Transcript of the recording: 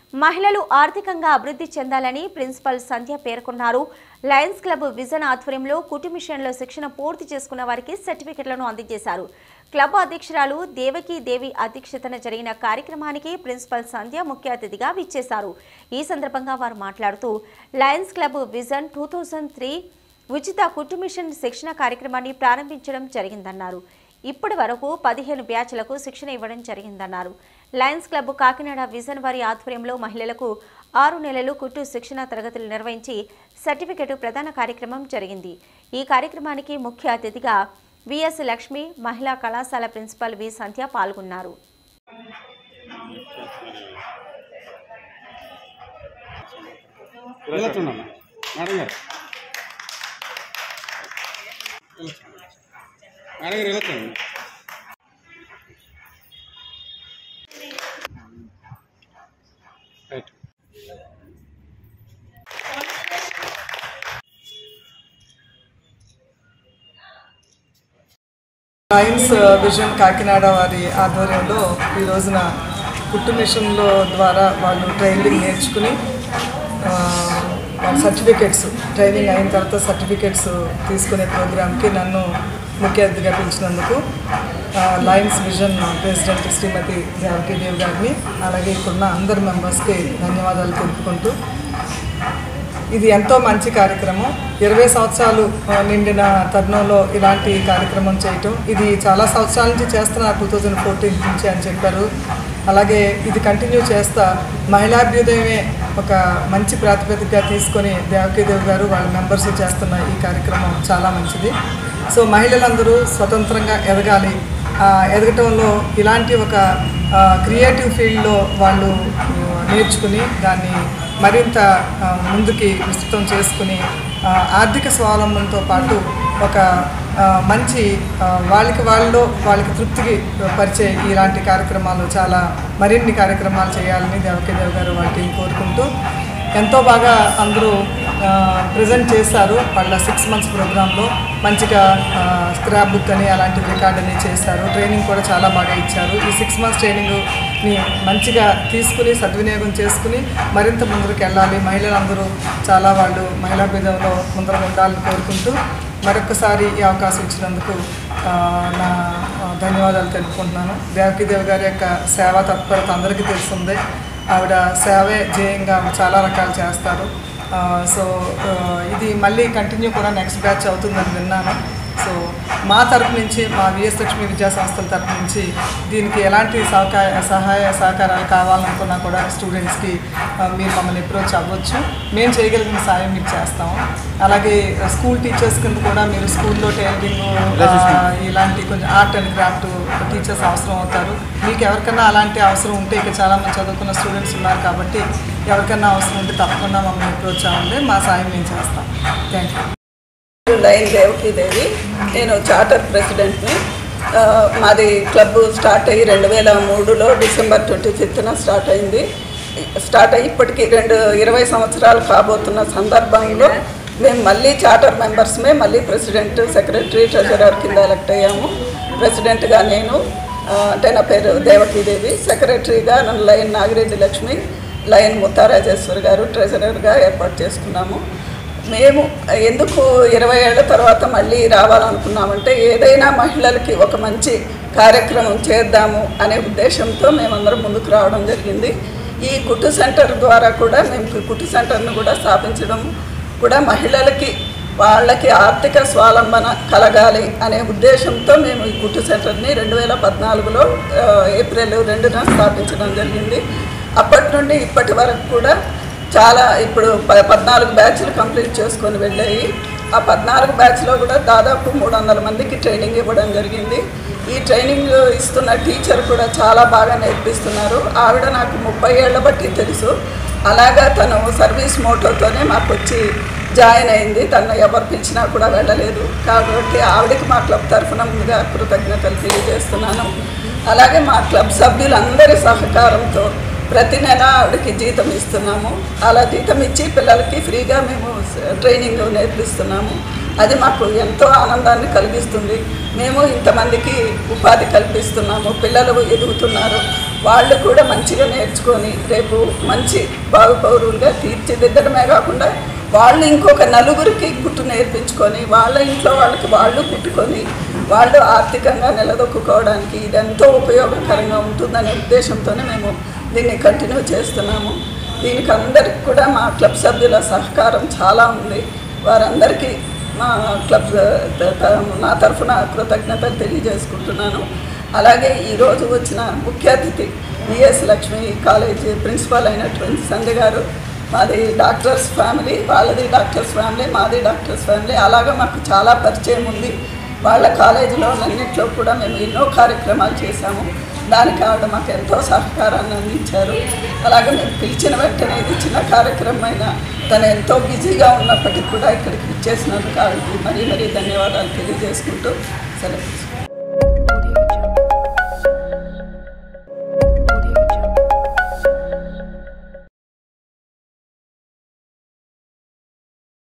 మహిళలు ఆర్థికంగా అభివృద్ధి చెందాలని ప్రిన్సిపల్ సంధ్య పేర్కొన్నారు లయన్స్ క్లబ్ విజన్ ఆధ్వర్యంలో కుటు మిషన్లో శిక్షణ పూర్తి చేసుకున్న వారికి సర్టిఫికెట్లను అందజేశారు క్లబ్ అధ్యక్షురాలు దేవకి దేవి అధ్యక్షతన జరిగిన కార్యక్రమానికి ప్రిన్సిపల్ సంధ్య ముఖ్య అతిథిగా విచ్చేశారు ఈ సందర్భంగా వారు మాట్లాడుతూ లయన్స్ క్లబ్ విజన్ టూ ఉచిత కుట్టు మిషన్ శిక్షణ కార్యక్రమాన్ని ప్రారంభించడం జరిగిందన్నారు ఇప్పటి వరకు పదిహేను బ్యాచ్లకు శిక్షణ ఇవ్వడం జరిగిందన్నారు లయన్స్ క్లబ్ కాకినాడ విజన్ వారి ఆధ్వర్యంలో మహిళలకు ఆరు నెలలు కుట్టు శిక్షణ తరగతులు నిర్వహించి సర్టిఫికెట్ ప్రదాన కార్యక్రమం జరిగింది ఈ కార్యక్రమానికి ముఖ్య అతిథిగా విఎస్ లక్ష్మి మహిళా కళాశాల ప్రిన్సిపల్ వి సంధ్య పాల్గొన్నారు ఇలా చూడమ్మా మేడం గారు మేడం గారు ఇలా చూడండి రైట్ సైన్స్ విజన్ కాకినాడ వారి ఆధ్వర్యంలో ఈ రోజున కుట్టు మిషన్లో ద్వారా వాళ్ళు ట్రైనింగ్ నేర్చుకుని ఆ, వాళ్ళ సర్టిఫికెట్స్ ట్రైనింగ్ అయిన తర్వాత సర్టిఫికెట్స్ తీసుకునే ప్రోగ్రామ్కి నన్ను ముఖ్య అతిథిగా పిలిచినందుకు ఆ, lions vision president Shrimati Devaki Devi గారిని అలాగే ఇక్కడున్న అందరి మెంబర్స్కి ధన్యవాదాలు తెలుపుకుంటూ ఇది ఎంతో మంచి కార్యక్రమం ఇరవై సంవత్సరాలు ఆ, నిండిన తరుణంలో ఇలాంటి కార్యక్రమం చేయటం ఇది చాలా సంవత్సరాల నుంచి చేస్తున్నారు టూ థౌజండ్ ఫోర్టీన్ నుంచి అని చెప్పారు అలాగే ఇది కంటిన్యూ చేస్తా మహిళాభ్యుదయమే ఒక మంచి ప్రాతిపదికగా తీసుకొని దేవకీదేవి గారు వాళ్ళ మెంబర్స్ చేస్తున్న ఈ కార్యక్రమం చాలా మంచిది సో మహిళలందరూ స్వతంత్రంగా ఎదగాలి ఆ, ఎదగటంలో ఇలాంటి ఒక క్రియేటివ్ ఫీల్డ్లో వాళ్ళు ఆ, నేర్చుకుని దాన్ని మరింత ఆ, ముందుకి విస్తృతం చేసుకుని ఆ, ఆర్థిక స్వావలంబనతో పాటు ఒక ఆ, మంచి ఆ, వాళ్ళకి వాళ్ళలో వాళ్ళకి తృప్తికి పరిచే ఇలాంటి కార్యక్రమాలు చాలా మరిన్ని కార్యక్రమాలు చేయాలని దేవకేదేవ్ గారు వాళ్ళ టీం కోరుకుంటూ ఎంతో బాగా అందరూ ప్రజెంట్ చేశారు వాళ్ళ సిక్స్ మంత్స్ ప్రోగ్రాంలో మంచిగా స్క్రాప్ బుక్ అని అలాంటి రికార్డ్ అని చేశారు ట్రైనింగ్ కూడా చాలా బాగా ఇచ్చారు ఈ సిక్స్ మంత్స్ ట్రైనింగ్ని మంచిగా తీసుకుని సద్వినియోగం చేసుకుని మరింత ముందుకు వెళ్ళాలి మహిళలందరూ చాలా వాళ్ళు మహిళా భేదంలో ముందర ఉండాలని కోరుకుంటూ మరొకసారి ఈ అవకాశం ఇచ్చినందుకు ఆ, నా ఆ, ధన్యవాదాలు తెలుపుకుంటున్నాను దేవకీదేవి గారి యొక్క సేవా తత్పరత అందరికీ తెలిసిందే ఆవిడ సేవే ధ్యేయంగా చాలా రకాలు చేస్తారు ఆ, సో ఆ, ఇది మళ్ళీ కంటిన్యూ కూడా నెక్స్ట్ బ్యాచ్ అవుతుందని విన్నాను సో మా తరపు నుంచి మా విఎస్ లక్ష్మి విద్యా సంస్థల తరపు నుంచి దీనికి ఎలాంటి సహకార సహాయ సహకారాలు కావాలనుకున్నా కూడా స్టూడెంట్స్కి ఆ, మీరు మమ్మల్ని అప్రోచ్ అవ్వచ్చు మేము చేయగలిగిన సాయం మీకు చేస్తాము అలాగే స్కూల్ టీచర్స్ కింద కూడా మీరు స్కూల్లో టైలరింగ్ ఇలాంటి కొంచెం ఆర్ట్ అండ్ క్రాఫ్ట్ టీచర్స్ అవసరం అవుతారు మీకు ఎవరికైనా అలాంటి అవసరం ఉంటే ఇక చాలామంది చదువుకున్న స్టూడెంట్స్ ఉన్నారు కాబట్టి ఎవరికైనా అవసరం ఉంటే తప్పకుండా మమ్మల్ని అప్రోచ్ అవ్వండి మా సాయం మేము చేస్తాం థ్యాంక్ యూ లైన్ దేవకీదేవి నేను చార్టర్ ప్రెసిడెంట్ని ఆ, మాది క్లబ్ స్టార్ట్ అయ్యి రెండు వేల మూడులో డిసెంబర్ ట్వంటీ ఫిఫ్త్న స్టార్ట్ అయింది స్టార్ట్ అయ్యి ఇప్పటికి రెండు ఇరవై సంవత్సరాలు కాబోతున్న సందర్భంలో మేము మళ్ళీ చార్టర్ మెంబర్స్మే మళ్ళీ ప్రెసిడెంట్ సెక్రటరీ ట్రెజరర్ కింద ఎలక్ట్ అయ్యాము ప్రెసిడెంట్గా నేను ఆ, అంటే నా పేరు దేవకీదేవి సెక్రటరీగా నన్ను లైన్ నాగిరెడ్డి లక్ష్మి లైన్ ముత్తారాజేశ్వర్ గారు ట్రెజరర్గా ఏర్పాటు చేసుకున్నాము మేము ఎందుకు ఇరవై ఏళ్ల తర్వాత మళ్ళీ రావాలనుకున్నామంటే ఏదైనా మహిళలకి ఒక మంచి కార్యక్రమం చేద్దాము అనే ఉద్దేశంతో మేమందరం ముందుకు రావడం జరిగింది ఈ కుట్టు సెంటర్ ద్వారా కూడా మేము ఈ కుట్టు సెంటర్ను కూడా స్థాపించడం కూడా మహిళలకి వాళ్ళకి ఆర్థిక స్వావలంబన కలగాలి అనే ఉద్దేశంతో మేము ఈ కుట్టు సెంటర్ని రెండు వేల పద్నాలుగులో ఆ, ఏప్రిల్ రెండున స్థాపించడం జరిగింది అప్పటి నుండి ఇప్పటి వరకు కూడా చాలా ఇప్పుడు ప- పద్నాలుగు బ్యాచ్లు కంప్లీట్ చేసుకొని వెళ్ళాయి ఆ పద్నాలుగు బ్యాచ్లో కూడా దాదాపు మూడు వందల మందికి ట్రైనింగ్ ఇవ్వడం జరిగింది ఈ ట్రైనింగ్ ఇస్తున్న టీచర్ కూడా చాలా బాగా నేర్పిస్తున్నారు ఆవిడ నాకు ముప్పై ఏళ్ల బట్టి తెలుసు అలాగా తను సర్వీస్ మోటోతోనే మాకు వచ్చి జాయిన్ అయింది తను ఎవరు పిలిచినా కూడా వెళ్ళలేదు కాబట్టి ఆవిడకి మా క్లబ్ తరఫున ముందుగా కృతజ్ఞతలు తెలియజేస్తున్నాను అలాగే మా క్లబ్ సభ్యులందరి సహకారంతో ప్రతి నెల ఆవిడకి జీతం ఇస్తున్నాము అలా జీతం ఇచ్చి పిల్లలకి ఫ్రీగా మేము స- ట్రైనింగ్ నేర్పిస్తున్నాము అది మాకు ఎంతో ఆనందాన్ని కలిగిస్తుంది మేము ఇంతమందికి ఉపాధి కల్పిస్తున్నాము పిల్లలు ఎదుగుతున్నారు వాళ్ళు కూడా మంచిగా నేర్చుకొని రేపు మంచి బాగు పౌరులుగా తీర్చిదిద్దడమే కాకుండా వాళ్ళు ఇంకొక నలుగురికి కుట్టు నేర్పించుకొని వాళ్ళ ఇంట్లో వాళ్ళకి వాళ్ళు కుట్టుకొని వాళ్ళు ఆర్థికంగా నిలదొక్కుకోవడానికి ఇది ఎంతో ఉపయోగకరంగా ఉంటుందనే ఉద్దేశంతోనే మేము దీన్ని కంటిన్యూ చేస్తున్నాము దీనికి అందరికి కూడా మా క్లబ్ సభ్యుల సహకారం చాలా ఉంది వారందరికీ మా క్లబ్ త- త- నా తరఫున కృతజ్ఞతలు తెలియజేసుకుంటున్నాను అలాగే ఈరోజు వచ్చిన ముఖ్య అతిథి విఎస్ లక్ష్మి కాలేజీ ప్రిన్సిపాల్ అయినటువంటి సంధ్య గారు మాది డాక్టర్స్ ఫ్యామిలీ వాళ్ళది డాక్టర్స్ ఫ్యామిలీ మాది డాక్టర్స్ ఫ్యామిలీ అలాగా మాకు చాలా పరిచయం ఉంది వాళ్ళ కాలేజీలో అన్నింటిలో కూడా మేము ఎన్నో కార్యక్రమాలు చేశాము దానికి ఆవిడ మాకు ఎంతో సహకారాన్ని అందించారు అలాగే మేము పిలిచిన వెంటనే ఇది చిన్న కార్యక్రమం అయినా తను ఎంతో బిజీగా ఉన్నప్పటికీ కూడా ఇక్కడికి ఇచ్చేసినందుకు ఆవిడకి మరీ మరీ ధన్యవాదాలు తెలియజేసుకుంటూ సెలవు